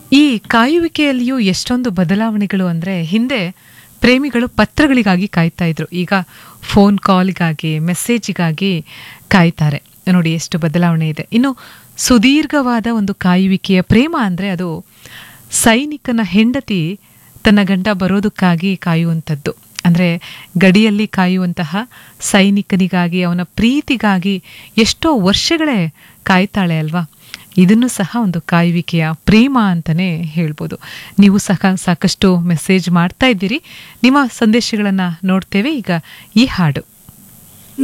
ಈ ಕಾಯುವಿಕೆಯಲ್ಲಿಯೂ ಎಷ್ಟೊಂದು ಬದಲಾವಣೆಗಳು ಅಂದರೆ ಹಿಂದೆ ಪ್ರೇಮಿಗಳು ಪತ್ರಗಳಿಗಾಗಿ ಕಾಯ್ತಾ ಇದ್ರು ಈಗ ಫೋನ್ ಕಾಲ್ಗಾಗಿ ಮೆಸೇಜಿಗಾಗಿ ಕಾಯ್ತಾರೆ ನೋಡಿ ಎಷ್ಟು ಬದಲಾವಣೆ ಇದೆ ಇನ್ನು ಸುದೀರ್ಘವಾದ ಒಂದು ಕಾಯುವಿಕೆಯ ಪ್ರೇಮ ಅಂದರೆ ಅದು ಸೈನಿಕನ ಹೆಂಡತಿ ತನ್ನ ಗಂಡ ಬರೋದಕ್ಕಾಗಿ ಕಾಯುವಂಥದ್ದು ಅಂದರೆ ಗಡಿಯಲ್ಲಿ ಕಾಯುವಂತಹ ಸೈನಿಕನಿಗಾಗಿ ಅವನ ಪ್ರೀತಿಗಾಗಿ ಎಷ್ಟೋ ವರ್ಷಗಳೇ ಕಾಯ್ತಾಳೆ ಅಲ್ವಾ ಇದನ್ನು ಸಹ ಒಂದು ಕಾಯುವಿಕೆಯ ಪ್ರೇಮ ಅಂತಲೇ ಹೇಳ್ಬೋದು ನೀವು ಸಹ ಸಾಕಷ್ಟು ಮೆಸೇಜ್ ಮಾಡ್ತಾ ಇದ್ದೀರಿ ನಿಮ್ಮ ಸಂದೇಶಗಳನ್ನು ನೋಡ್ತೇವೆ ಈಗ ಈ ಹಾಡು